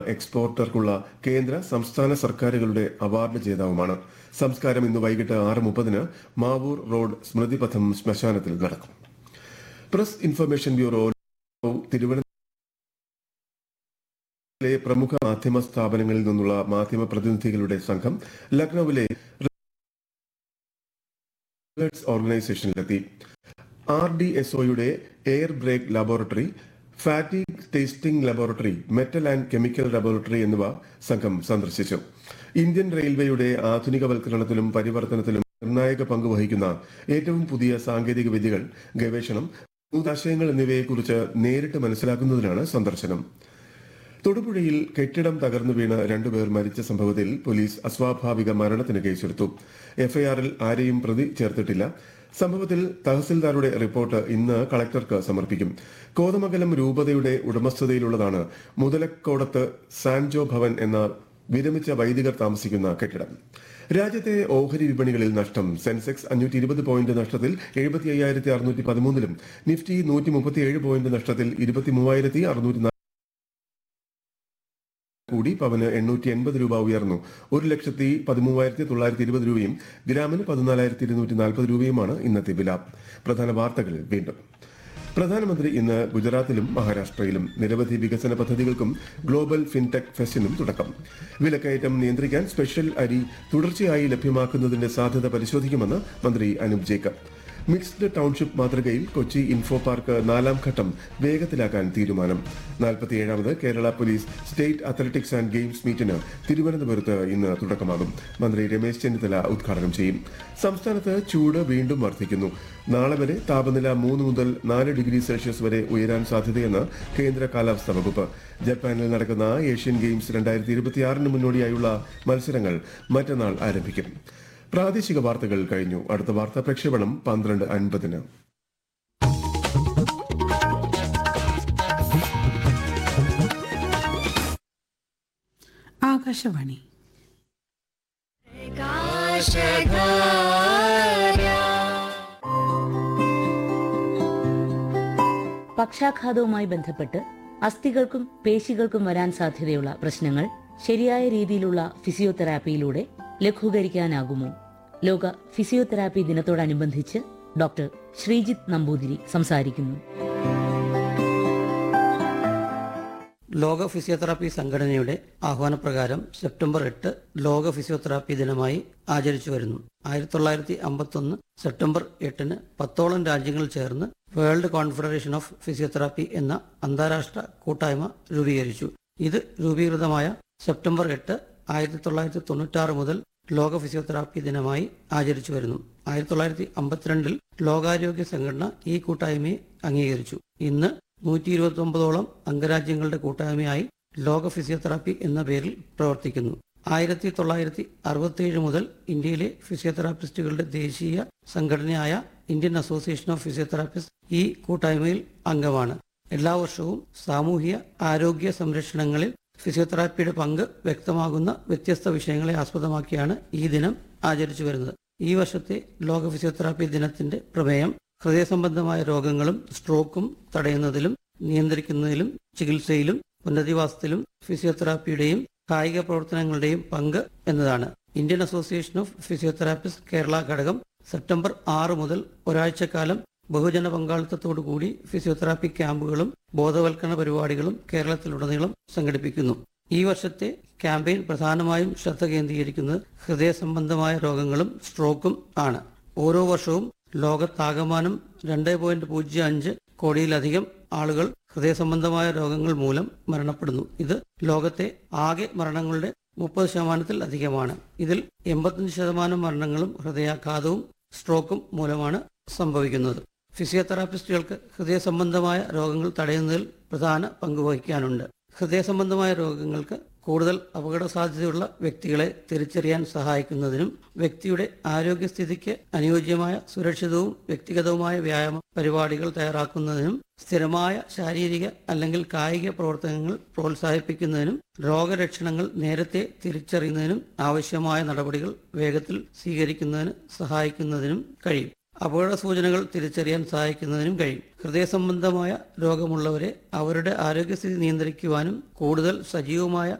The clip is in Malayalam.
എക്സ്പോർട്ടർക്കുള്ള കേന്ദ്ര സംസ്ഥാന സർക്കാരുകളുടെ അവാർഡ് ജേതാവുമാണ് സംസ്കാരം ഇന്ന് വൈകിട്ട് ആറ് മുപ്പതിന് മാവൂർ റോഡ് സ്മൃതിപഥം ശ്മശാനത്തിൽ നടക്കും പ്രസ് ഇൻഫർമേഷൻ ബ്യൂറോ തിരുവനന്തപുരത്തിലെ പ്രമുഖ മാധ്യമ സ്ഥാപനങ്ങളിൽ നിന്നുള്ള മാധ്യമ പ്രതിനിധികളുടെ സംഘം ലക്നൌവിലെ റിസർച്ച് ഓർഗനൈസേഷനിലെത്തി ആർ ഡി എസ് ഒയുടെ air brake laboratory fatigue testing laboratory metal and chemical laboratory എന്നിവ സംഘം സന്ദർശിച്ചു ഇന്ത്യൻ റെയിൽവേയുടെ ആധുനികവൽക്കരണത്തിലും പരിവർത്തനത്തിലും നിർണായക പങ്ക് വഹിക്കുന്ന ഏറ്റവും പുതിയ സാങ്കേതിക വിദ്യകൾ ഗവേഷണം നൂതാശയങ്ങൾ എന്നിവയെക്കുറിച്ച് നേരിട്ട് മനസ്സിലാക്കുന്നതിനാണ് സന്ദർശനം തൊടുപുഴയിൽ കെട്ടിടം തകർന്നു വീണ് രണ്ടുപേർ മരിച്ച സംഭവത്തിൽ പോലീസ് അസ്വാഭാവിക മരണത്തിന് കേസെടുത്തു എഫ്ഐആറിൽ ആരെയും പ്രതി ചേർത്തിട്ടില്ല സംഭവത്തിൽ തഹസിൽദാരുടെ റിപ്പോർട്ട് ഇന്ന് കളക്ടർക്ക് സമർപ്പിക്കും കോതമംഗലം രൂപതയുടെ ഉടമസ്ഥതയിലുള്ളതാണ് മുതലക്കോടത്ത് സാൻജോ ഭവൻ എന്ന വിരമിച്ച വൈദികർ താമസിക്കുന്ന കെട്ടിടം രാജ്യത്തെ ഓഹരി വിപണികളിൽ നഷ്ടം സെൻസെക്സ് അഞ്ഞൂറ്റി ഇരുപത് പോയിന്റ് നഷ്ടത്തിൽ എഴുപത്തി അയ്യായിരത്തി അറുന്നൂറ്റി പതിമൂന്നിലും നിഫ്റ്റി നൂറ്റി മുപ്പത്തിയേഴ് പോയിന്റ് നഷ്ടത്തിൽ ഇരുപത്തി മൂവായിരത്തി അറുന്നൂറ്റി കൂടി പവന് എണ്ണൂറ്റി എൺപത് രൂപ ഉയർന്നു ഒരു ലക്ഷത്തി പതിമൂവായിരത്തി തൊള്ളായിരത്തി ഇരുപത് രൂപയും ഗ്രാമിന് പതിനാലായിരത്തി ഇരുന്നൂറ്റി നാൽപ്പത് രൂപയുമാണ് ഇന്നത്തെ വില പ്രധാന വാർത്തകൾ വീണ്ടും പ്രധാനമന്ത്രി ഇന്ന് ഗുജറാത്തിലും മഹാരാഷ്ട്രയിലും നിരവധി വികസന പദ്ധതികൾക്കും ഗ്ലോബൽ ഫിൻടെക് ഫെസ്റ്റിനും തുടക്കം വിലക്കയറ്റം നിയന്ത്രിക്കാൻ സ്പെഷ്യൽ അരി തുടർച്ചയായി ലഭ്യമാക്കുന്നതിന്റെ സാധ്യത പരിശോധിക്കുമെന്ന് മന്ത്രി അനൂപ് ജേക്കബ് മിക്സ്ഡ് ടൗൺഷിപ്പ് മാതൃകയിൽ കൊച്ചി ഇൻഫോ പാർക്ക് നാലാം ഘട്ടം വേഗത്തിലാക്കാൻ തീരുമാനം നാൽപ്പത്തിയേഴാമത് Kerala police state athletics and games മീറ്റിന് തിരുവനന്തപുരത്ത് ഇന്ന് തുടക്കമാകും മന്ത്രി രമേശ് ചെന്നിത്തല ഉദ്ഘാടനം ചെയ്യും സംസ്ഥാനത്ത് ചൂട് വീണ്ടും വർദ്ധിക്കുന്നു നാളെ വരെ താപനില മൂന്ന് മുതൽ നാല് ഡിഗ്രി സെൽഷ്യസ് വരെ ഉയരാൻ സാധ്യതയെന്ന് കേന്ദ്ര കാലാവസ്ഥാ വകുപ്പ് ജപ്പാനിൽ നടക്കുന്ന ഏഷ്യൻ ഗെയിംസ് രണ്ടായിരത്തി ഇരുപത്തിയാറിന് മുന്നോടിയായുള്ള മത്സരങ്ങൾ മറ്റന്നാൾ ആരംഭിക്കും പ്രാദേശിക വാർത്തകൾ കഴിഞ്ഞു അടുത്ത വാർത്താ പ്രക്ഷേപണം പന്ത്രണ്ട് അൻപതിന് ആകാശവാണി പക്ഷാഘാതവുമായി ബന്ധപ്പെട്ട് അസ്ഥികൾക്കും പേശികൾക്കും വരാൻ സാധ്യതയുള്ള പ്രശ്നങ്ങൾ ശരിയായ രീതിയിലുള്ള ഫിസിയോതെറാപ്പിയിലൂടെ ലഘൂകരിക്കാനാകുമോ ലോക ഫിസിയോതെറാപ്പി ദിനത്തോടനുബന്ധിച്ച് ഡോക്ടർ ശ്രീജിത്ത് നമ്പൂതിരി സംസാരിക്കുന്നു ലോക ഫിസിയോതെറാപ്പി സംഘടനയുടെ ആഹ്വാനപ്രകാരം സെപ്റ്റംബർ എട്ട് ലോക ഫിസിയോതെറാപ്പി ദിനമായി ആചരിച്ചു വരുന്നു ആയിരത്തി തൊള്ളായിരത്തി അമ്പത്തൊന്ന് സെപ്റ്റംബർ എട്ടിന് പത്തോളം രാജ്യങ്ങൾ ചേർന്ന് വേൾഡ് കോൺഫെഡറേഷൻ ഓഫ് ഫിസിയോതെറാപ്പി എന്ന അന്താരാഷ്ട്ര കൂട്ടായ്മ രൂപീകരിച്ചു ഇത് രൂപീകൃതമായ സെപ്റ്റംബർ എട്ട് ആയിരത്തി തൊള്ളായിരത്തി തൊണ്ണൂറ്റാറ് മുതൽ ലോക ഫിസിയോതെറാപ്പി ദിനമായി ആചരിച്ചു വരുന്നു ആയിരത്തി തൊള്ളായിരത്തി അമ്പത്തിരണ്ടിൽ ലോകാരോഗ്യ സംഘടന ഈ കൂട്ടായ്മയെ അംഗീകരിച്ചു ഇന്ന് നൂറ്റി ഇരുപത്തി ഒമ്പതോളം അംഗരാജ്യങ്ങളുടെ കൂട്ടായ്മയായി ലോക ഫിസിയോതെറാപ്പി എന്ന പേരിൽ പ്രവർത്തിക്കുന്നു ആയിരത്തി തൊള്ളായിരത്തി അറുപത്തിയേഴ് മുതൽ ഇന്ത്യയിലെ ഫിസിയോതെറാപ്പിസ്റ്റുകളുടെ ദേശീയ സംഘടനയായ ഇന്ത്യൻ അസോസിയേഷൻ ഓഫ് ഫിസിയോതെറാപ്പിസ്റ്റ് ഈ കൂട്ടായ്മയിൽ അംഗമാണ് എല്ലാ വർഷവും സാമൂഹിക ആരോഗ്യ സംരക്ഷണങ്ങളിൽ ഫിസിയോതെറാപ്പിയുടെ പങ്ക് വ്യക്തമാകുന്ന വ്യത്യസ്ത വിഷയങ്ങളെ ആസ്പദമാക്കിയാണ് ഈ ദിനം ആചരിച്ചു വരുന്നത് ഈ വർഷത്തെ ലോക ഫിസിയോതെറാപ്പി ദിനത്തിന്റെ പ്രമേയം ഹൃദയ സംബന്ധമായ രോഗങ്ങളും സ്ട്രോക്കും തടയുന്നതിലും നിയന്ത്രിക്കുന്നതിലും ചികിത്സയിലും പുനരധിവാസത്തിലും ഫിസിയോതെറാപ്പിയുടെയും കായിക പ്രവർത്തനങ്ങളുടെയും പങ്ക് എന്നതാണ് Indian association of physiotherapist Kerala ഘടകം സെപ്റ്റംബർ ആറ് മുതൽ ഒരാഴ്ചക്കാലം ബഹുജന പങ്കാളിത്തത്തോടു കൂടി ഫിസിയോതെറാപ്പി ക്യാമ്പുകളും ബോധവൽക്കരണ പരിപാടികളും കേരളത്തിലുടനീളം സംഘടിപ്പിക്കുന്നു ഈ വർഷത്തെ ക്യാമ്പയിൻ പ്രധാനമായും ശ്രദ്ധ കേന്ദ്രീകരിക്കുന്നത് ഹൃദയ സംബന്ധമായ രോഗങ്ങളും സ്ട്രോക്കും ആണ് ഓരോ വർഷവും ലോകത്താകമാനം രണ്ട് പോയിന്റ് പൂജ്യം അഞ്ച് കോടിയിലധികം ആളുകൾ ഹൃദയ സംബന്ധമായ രോഗങ്ങൾ മൂലം മരണപ്പെടുന്നു ഇത് ലോകത്തെ ആകെ മരണങ്ങളുടെ മുപ്പത് ശതമാനത്തിൽ അധികമാണ് ഇതിൽ എൺപത്തഞ്ച് ശതമാനം മരണങ്ങളും ഹൃദയാഘാതവും സ്ട്രോക്കും മൂലമാണ് സംഭവിക്കുന്നത് ഫിസിയോതെറാപ്പിസ്റ്റുകൾക്ക് ഹൃദയ സംബന്ധമായ രോഗങ്ങൾ തടയുന്നതിൽ പ്രധാന പങ്ക് വഹിക്കാനുണ്ട് ഹൃദയ സംബന്ധമായ രോഗങ്ങൾക്ക് കൂടുതൽ അപകട സാധ്യതയുള്ള വ്യക്തികളെ തിരിച്ചറിയാൻ സഹായിക്കുന്നതിനും വ്യക്തിയുടെ ആരോഗ്യസ്ഥിതിക്ക് അനുയോജ്യമായ സുരക്ഷിതവും വ്യക്തിഗതവുമായ വ്യായാമ പരിപാടികൾ തയ്യാറാക്കുന്നതിനും സ്ഥിരമായ ശാരീരിക അല്ലെങ്കിൽ കായിക പ്രവർത്തനങ്ങൾ പ്രോത്സാഹിപ്പിക്കുന്നതിനും രോഗലക്ഷണങ്ങൾ നേരത്തെ തിരിച്ചറിയുന്നതിനും ആവശ്യമായ നടപടികൾ വേഗത്തിൽ സ്വീകരിക്കുന്നതിന് സഹായിക്കുന്നതിനും കഴിയും അപകട സൂചനകൾ തിരിച്ചറിയാൻ സഹായിക്കുന്നതിനും കഴിയും ഹൃദയ സംബന്ധമായ രോഗമുള്ളവരെ അവരുടെ ആരോഗ്യസ്ഥിതി നിയന്ത്രിക്കുവാനും കൂടുതൽ സജീവമായ